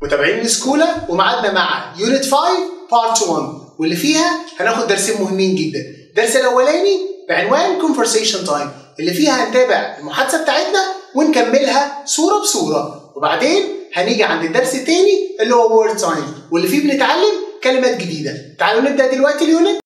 متابعين السكولا ومعادنا مع يونت 5 بارت 1 واللي فيها هناخد درسين مهمين جدا الدرس الاولاني بعنوان conversation time اللي فيها هنتابع المحادثه بتاعتنا ونكملها صوره بصوره وبعدين هنيجي عند الدرس الثاني اللي هو word time واللي فيه بنتعلم كلمات جديده تعالوا نبدا دلوقتي اليونت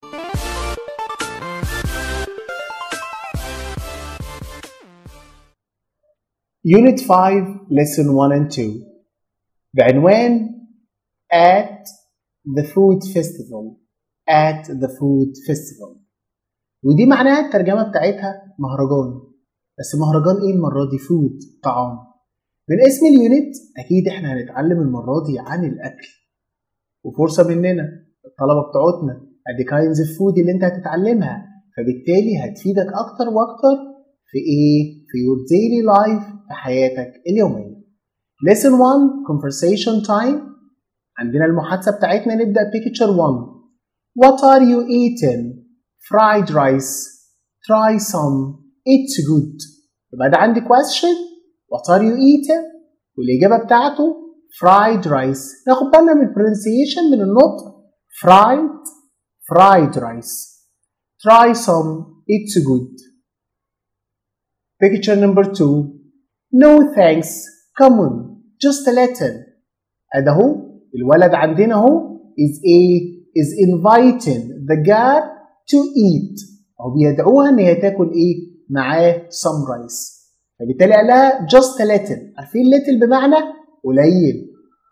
Unit 5 Lesson 1 and 2 بعنوان At the Food Festival At the Food Festival ودي معناها الترجمة بتاعتها مهرجان بس مهرجان ايه المرة دي فود طعام من اسم اليونت اكيد احنا هنتعلم المرة دي عن الاكل وفرصة مننا الطلبة بتوعتنا ادي كاينز اوف فود اللي انت هتتعلمها فبالتالي هتفيدك اكتر واكتر في ايه في your daily life في حياتك اليومية lesson 1 conversation time عندنا المحادثة بتاعتنا نبدأ picture 1 what are you eating fried rice try some it's good يبقى ده عندي question what are you eating والإجابة بتاعته fried rice ناخد بالنا من pronunciation من النطق fried fried rice try some it's good picture number two no thanks come on just a little ادي اهو الولد عندنا اهو is a is inviting the girl to eat او بيدعوها ان هي تاكل ايه معاه some rice فبالتالي قال لها just a little عارفين little بمعنى قليل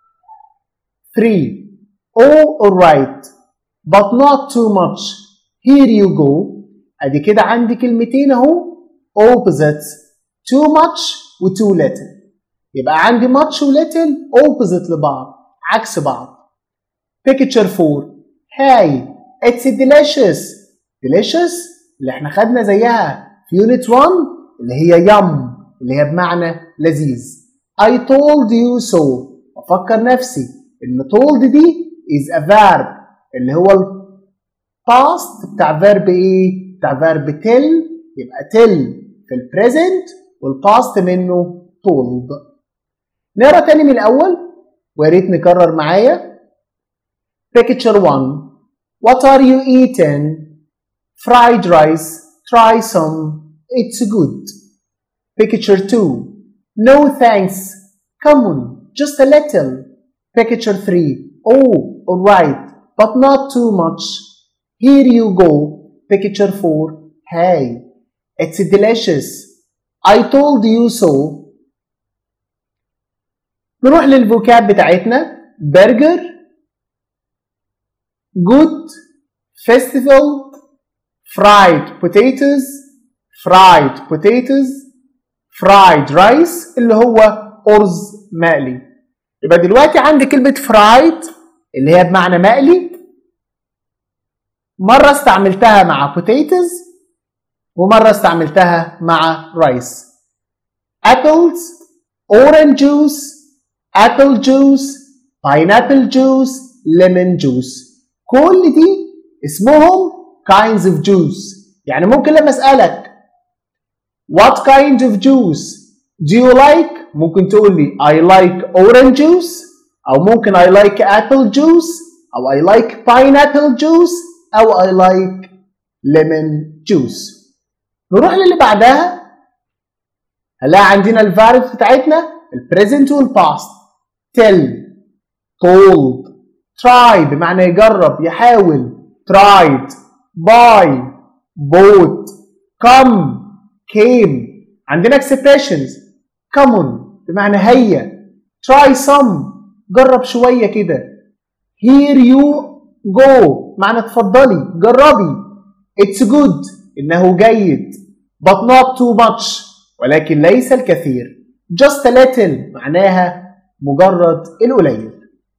3 oh alright but not too much here you go ادي كده عندي كلمتين اهو opposites too much و too little يبقى عندي much و little opposite لبعض عكس بعض picture 4 hey it's delicious delicious اللي احنا خدنا زيها في unit 1 اللي هي yum اللي هي بمعنى لذيذ I told you so أفكر نفسي إن told دي is a verb اللي هو ال past بتاع verb إيه؟ بتاع verb tell يبقى tell في ال present والpast منه told نقرا تاني من الأول ويا ريت نكرر معايا picture 1 What are you eating? Fried rice. Try some. It's good. Picture 2. No thanks. Come on, just a little. Picture 3. Oh, alright, but not too much. Here you go. Picture 4. Hey, it's delicious. I told you so. نروح للفوكاب بتاعتنا برجر good festival fried potatoes fried potatoes fried rice اللي هو أرز مقلي يبقى دلوقتي عندي كلمة fried اللي هي بمعنى مقلي مرة استعملتها مع potatoes ومرة استعملتها مع rice apples orange juice apple juice pineapple juice lemon juice كل دي اسمهم kinds of juice يعني ممكن لما اسألك what kind of juice do you like ممكن تقول لي I like orange juice أو ممكن I like apple juice أو I like pineapple juice أو I like lemon juice نروح للي بعدها هنلاقي عندنا الفاربs بتاعتنا البريزنت والباست tell told try بمعنى يجرب يحاول tried buy bought come came عندنا expressions come on بمعنى هيا try some جرب شوية كده here you go معنى تفضلي جربي it's good إنه جيد but not too much ولكن ليس الكثير just a little معناها مجرد القليل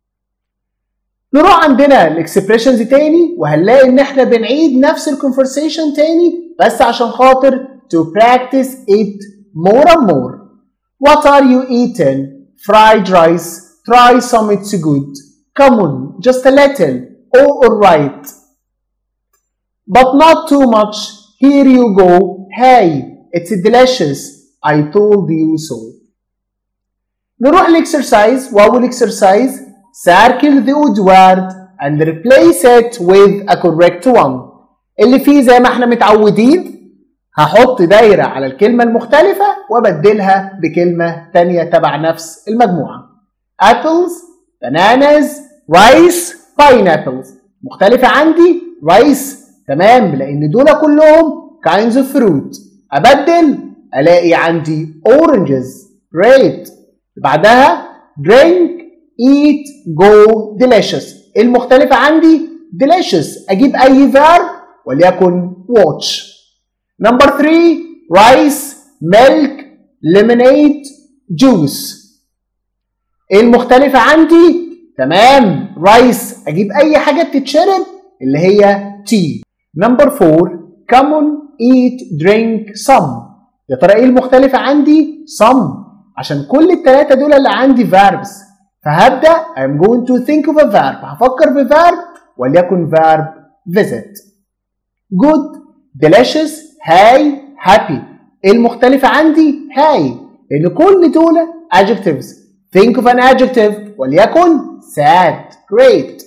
نروح عندنا الاكسبريشنز تاني وهنلاقي ان احنا بنعيد نفس الكونفرسيشن تاني بس عشان خاطر to practice it more and more what are you eating fried rice try some it's good come on just a little oh alright but not too much here you go hey it's delicious I told you so نروح لاكسرسايز واول اكسرسايز circle the odd word and replace it with a correct one اللي فيه زي ما احنا متعودين هحط دايرة على الكلمة المختلفة وابدلها بكلمة تانية تبع نفس المجموعة apples bananas rice pineapples مختلفة عندي rice تمام لأن دول كلهم kinds of fruit أبدل ألاقي عندي oranges great بعدها drink eat go delicious المختلفة عندي delicious أجيب أي verb وليكن watch Number three, rice, milk, lemonade, juice. ايه المختلفة عندي؟ تمام رايس اجيب اي حاجة بتتشرب اللي هي تي. Number four, come on, eat, drink, some. يا ترى ايه المختلفة عندي؟ some عشان كل التلاتة دول اللي عندي verbs فهبدأ I'm going to think of a verb هفكر في verb وليكن verb visit. Good, delicious, هاي happy ايه المختلفة عندي هاي لأن كل دول adjectives think of an adjective وليكن sad great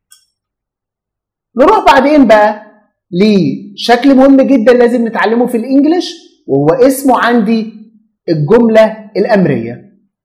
نروح بعدين بقى لشكل مهم جدا لازم نتعلمه في الانجليش وهو اسمه عندي الجملة الأمرية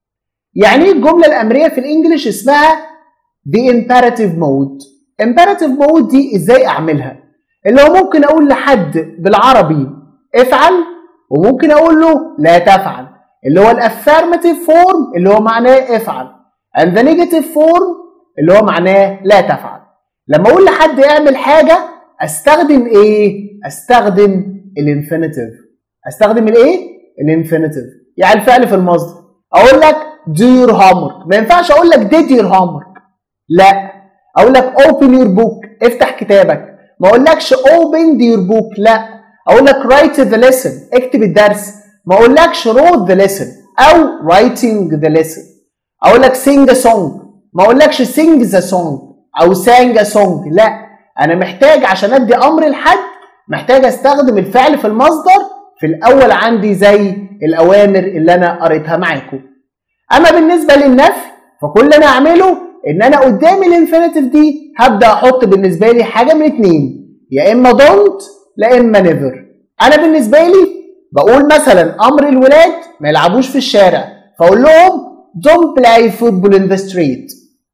يعني ايه الجملة الأمرية في الانجليش اسمها the imperative mode imperative mode دي ازاي اعملها اللي هو ممكن اقول لحد بالعربي افعل وممكن اقول له لا تفعل اللي هو الافيرماتيف فورم اللي هو معناه افعل and the negative form اللي هو معناه لا تفعل لما اقول لحد اعمل حاجه استخدم ايه استخدم الانفينيتيف استخدم الايه الانفينيتيف يعني الفعل في المصدر اقول لك do your homework ما ينفعش اقول لك did your homework لا اقول لك open your book افتح كتابك ما اقولكش open your book لا اقول لك write the lesson اكتب الدرس ما اقولكش wrote the lesson او writing the lesson اقول لك sing a song ما اقولكش sing the song او sang a song لا انا محتاج عشان ادي امر لحد محتاج استخدم الفعل في المصدر في الاول عندي زي الاوامر اللي انا قريتها معاكم اما بالنسبه للنفي فكل اللي انا اعمله ان انا قدام الانفينيتيف دي هبدا احط بالنسبه لي حاجه من اتنين يا اما دونت لا اما نيفر انا بالنسبه لي بقول مثلا امر الولاد ما يلعبوش في الشارع فاقول لهم don't play football in the street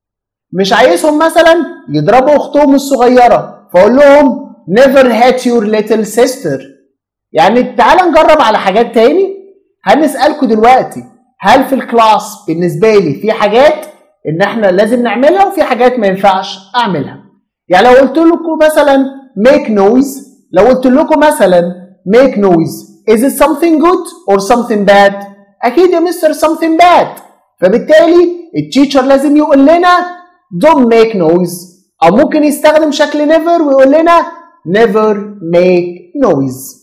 مش عايزهم مثلا يضربوا اختهم الصغيره فاقول لهم never hit your little sister يعني تعال نجرب على حاجات تاني هنسالكم دلوقتي هل في الكلاس بالنسبه لي في حاجات ان احنا لازم نعملها وفي حاجات ما ينفعش اعملها يعني لو قلت لكم مثلا make noise لو قلت لكم مثلا make noise is it something good or something bad اكيد يا مستر something bad فبالتالي التيتشر لازم يقول لنا don't make noise او ممكن يستخدم شكل never ويقول لنا never make noise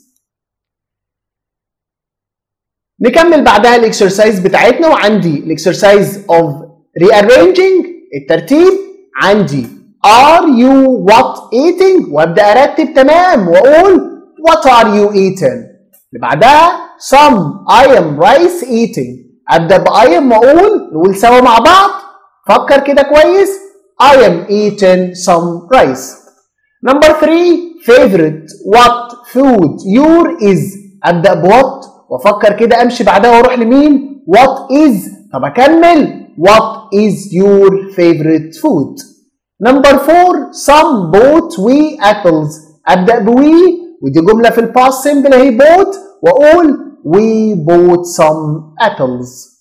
نكمل بعدها الاكسرسايز بتاعتنا وعندي الاكسرسايز اوف rearranging الترتيب عندي are you what eating وابدا ارتب تمام واقول what are you eating اللي بعدها some I am rice eating ابدا ب I am واقول نقول سوا مع بعض فكر كده كويس I am eating some rice number three favorite what food your is ابدا ب what وافكر كده امشي بعدها واروح لمين what is طب اكمل what is your favorite food number four some bought we apples ابدا بوي ودي جمله في الباست سيمبل اهي bought واقول we bought some apples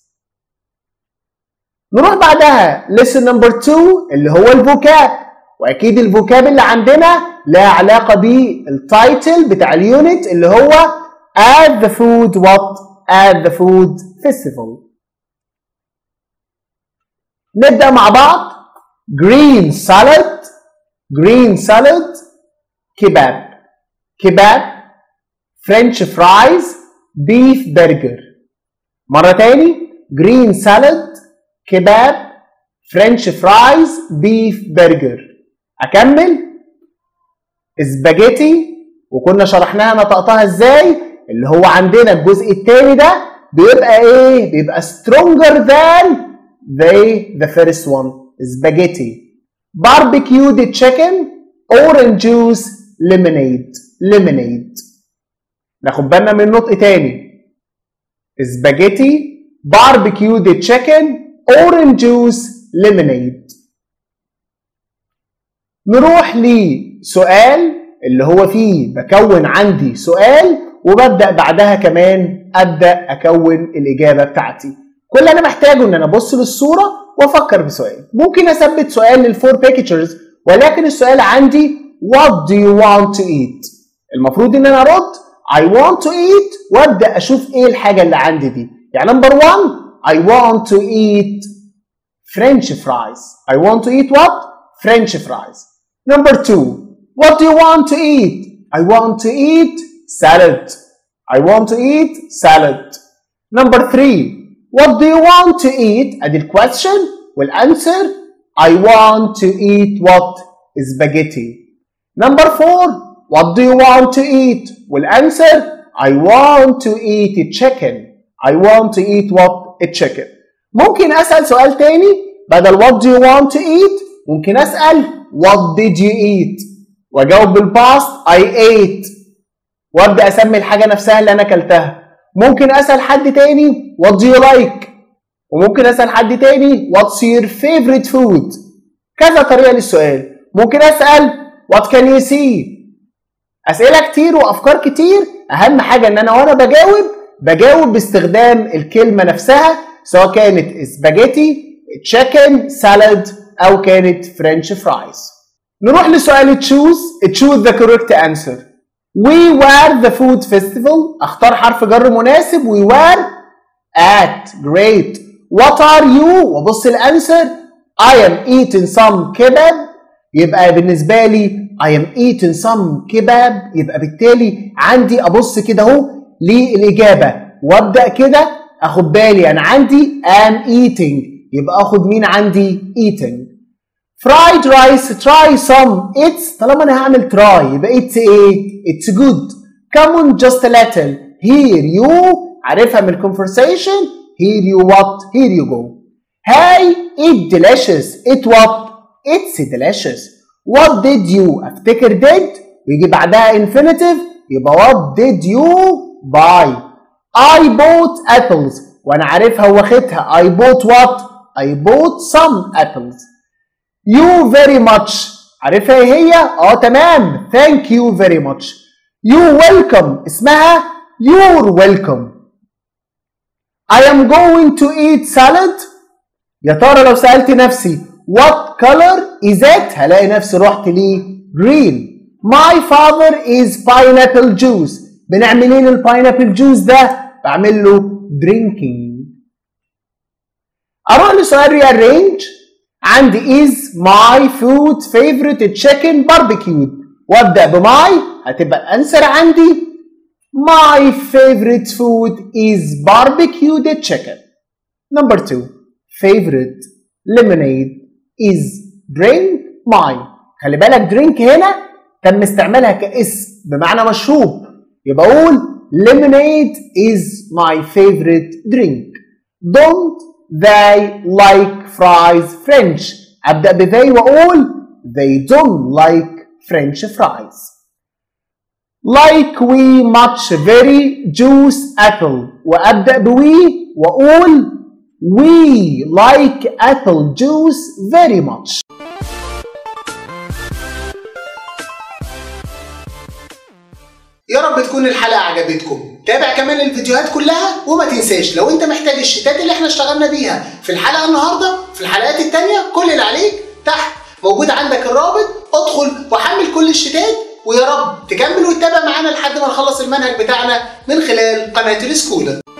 نروح بعدها lesson number two اللي هو الفوكاب واكيد الفوكاب اللي عندنا لها علاقه بالتايتل بتاع اليونت اللي هو at the food what at the food festival نبدأ مع بعض green salad green salad كباب كباب فرنش فرايز بيف برجر مرة تاني green salad كباب فرنش فرايز بيف برجر أكمل سباجيتي وكنا شرحناها نطقتها ازاي اللي هو عندنا الجزء الثاني ده بيبقى ايه بيبقى stronger than they the first one spaghetti barbecued chicken orange juice lemonade lemonade ناخد بالنا من نطق تاني spaghetti barbecued chicken orange juice lemonade نروح لسؤال اللي هو فيه بكون عندي سؤال وببدا بعدها كمان ابدا اكون الاجابه بتاعتي كل اللي انا محتاجه ان انا ابص للصوره وافكر بسؤال ممكن اثبت سؤال للفور بيكتشرز ولكن السؤال عندي what do you want to eat المفروض ان انا ارد I want to eat وابدا اشوف ايه الحاجه اللي عندي دي يعني نمبر 1 I want to eat French fries I want to eat what French fries number 2 what do you want to eat I want to eat salad I want to eat salad number 3 what do you want to eat ادي الكويستشن والانسر I want to eat what spaghetti number 4 what do you want to eat والانسر I want to eat a chicken I want to eat what a chicken ممكن اسال سؤال تاني بدل what do you want to eat ممكن اسال what did you eat واجاوب بالباست I ate وابدا اسمي الحاجه نفسها اللي انا اكلتها ممكن اسال حد تاني what do you like وممكن اسال حد تاني what's your favorite food كذا طريقه للسؤال ممكن اسال what can you see اسئله كتير وافكار كتير اهم حاجه ان انا وانا بجاوب بجاوب باستخدام الكلمه نفسها سواء كانت سباجيتي تشيكن سالاد او كانت فرنش فرايز نروح لسؤال تشوز تشوز the correct answer we were the food festival اختار حرف جر مناسب we were at great what are you وابص الانسر I am eating some kebab يبقى بالنسبة لي I am eating some kebab يبقى بالتالي عندي ابص كده اهو للإجابة وابدأ كده اخد بالي انا عندي am eating يبقى اخد مين عندي eating fried rice try some it's طالما انا هعمل try يبقى it's ايه it's good come on just a little here you عارفها من الconversation here you what here you go hey it delicious it what it's delicious what did you افتكر did ويجي بعدها infinitive يبقى what did you buy I bought apples وانا عارفها واخدها I bought what I bought some apples you very much عارفها ايه هي؟ اه تمام thank you very much you welcome اسمها you're welcome I am going to eat salad يا ترى لو سألت نفسي what color is it هلاقي نفسي رحت ليه green my father is pineapple juice بنعمل ايه للباينابل جوز ده بعمل له drinking اروح لسؤال rearrange عندي is my food favorite chicken barbecued وابدا بماي هتبقى الانسر عندي my favorite food is barbecued chicken number two favorite lemonade is drink my خلي بالك drink هنا تم استعمالها كاسم بمعنى مشروب يبقى اقول lemonade is my favorite drink don't they like fries French ابدا ب they واقول they don't like French fries like we much very juice apple وابدا ب we واقول we like apple juice very much يا رب تكون الحلقة عجبتكم تابع كمان الفيديوهات كلها وما تنساش لو انت محتاج الشتات اللي احنا اشتغلنا بيها في الحلقة النهاردة في الحلقات التانية كل اللي عليك تحت موجود عندك الرابط ادخل وحمل كل الشتات ويا رب تكمل وتتابع معانا لحد ما نخلص المنهج بتاعنا من خلال قناة السكولر